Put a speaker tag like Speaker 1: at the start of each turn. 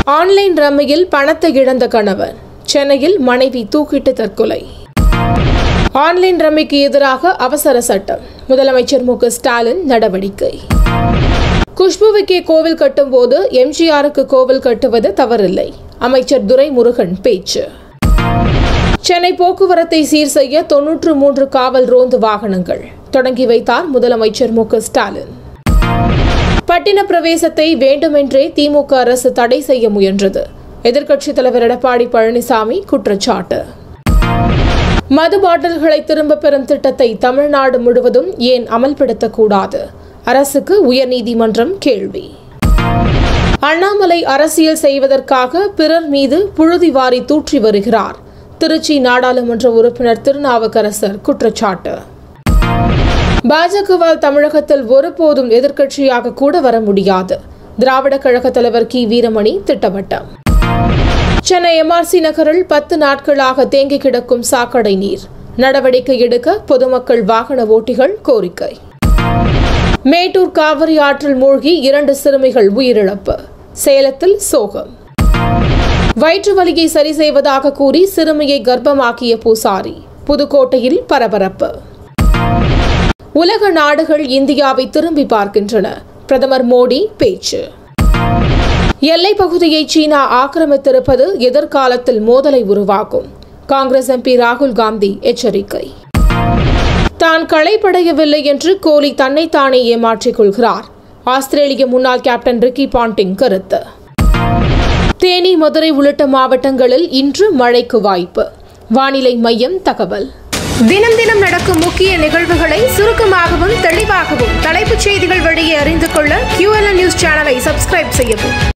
Speaker 1: online ரம்மியில் பணத்தை இழந்த கணவன் சென்னையில் மனைவி தூக்கிட்டு தற்கொலை ஆன்லைன் ரம்மிக்கு எதிராக அவசர சட்டம் முதலமைச்சர் மு க ஸ்டாலின் நடவடிக்கை குஷ்புவுக்கே கோவில் கட்டும்போது எம்ஜிஆருக்கு கோவில் கட்டுவது தவறில்லை அமைச்சர் துரைமுருகன் பேச்சு சென்னை போக்குவரத்தை சீர் செய்ய தொன்னூற்று மூன்று காவல் ரோந்து வாகனங்கள் தொடங்கி வைத்தார் முதலமைச்சர் மு க ஸ்டாலின் பட்டின பிரவேசத்தை வேண்டுமென்றே திமுக அரசு தடை செய்ய முயன்றது எதிர்க்கட்சித் தலைவர் எடப்பாடி பழனிசாமி குற்றச்சாட்டு மது பாட்டில்களை திரும்பப் பெறும் திட்டத்தை தமிழ்நாடு முழுவதும் ஏன் அமல்படுத்தக்கூடாது அரசுக்கு உயர்நீதிமன்றம் கேள்வி அண்ணாமலை அரசியல் செய்வதற்காக பிறர் மீது புழுதி வாரி தூற்றி வருகிறார் திருச்சி நாடாளுமன்ற உறுப்பினர் திருநாவுக்கரசர் குற்றச்சாட்டு பாஜகவால் தமிழகத்தில் ஒருபோதும் எதிர்க்கட்சியாக கூட வர முடியாது திராவிட கழக தலைவர் கி வீரமணி திட்டவட்டம் சென்னை எம்ஆர்சி நகரில் பத்து நாட்களாக தேங்கி கிடக்கும் சாக்கடை நீர் நடவடிக்கை எடுக்க பொதுமக்கள் வாகன ஓட்டிகள் கோரிக்கை மேட்டூர் காவிரி ஆற்றில் மூழ்கி இரண்டு சிறுமிகள் உயிரிழப்பு சேலத்தில் சோகம் வயிற்று வலியை சரி செய்வதாக கூறி சிறுமியை கர்ப்பமாக்கிய பூசாரி புதுக்கோட்டையில் பரபரப்பு உலக நாடுகள் இந்தியாவை திரும்பி பார்க்கின்றன பிரதமர் மோடி பேச்சு எல்லைப் பகுதியை சீனா ஆக்கிரமித்திருப்பது எதிர்காலத்தில் மோதலை உருவாக்கும் காங்கிரஸ் எம்பி ராகுல் காந்தி எச்சரிக்கை தான் களைப்படையவில்லை என்று கோலி தன்னைத்தானே ஏமாற்றிக் கொள்கிறார் ஆஸ்திரேலிய முன்னாள் கேப்டன் ரிக்கி பாண்டிங் கருத்து தேனி மதுரை உள்ளிட்ட மாவட்டங்களில் இன்று மழைக்கு வாய்ப்பு வானிலை மையம் தகவல் தினம் தினம் நடக்கும் முக்கிய நிகழ்வுகளை சுருக்கமாகவும் தெளிவாகவும் தலைப்புச் செய்திகள் வழியே அறிந்து கொள்ள QLN நியூஸ் சேனலை சப்ஸ்கிரைப் செய்யவும்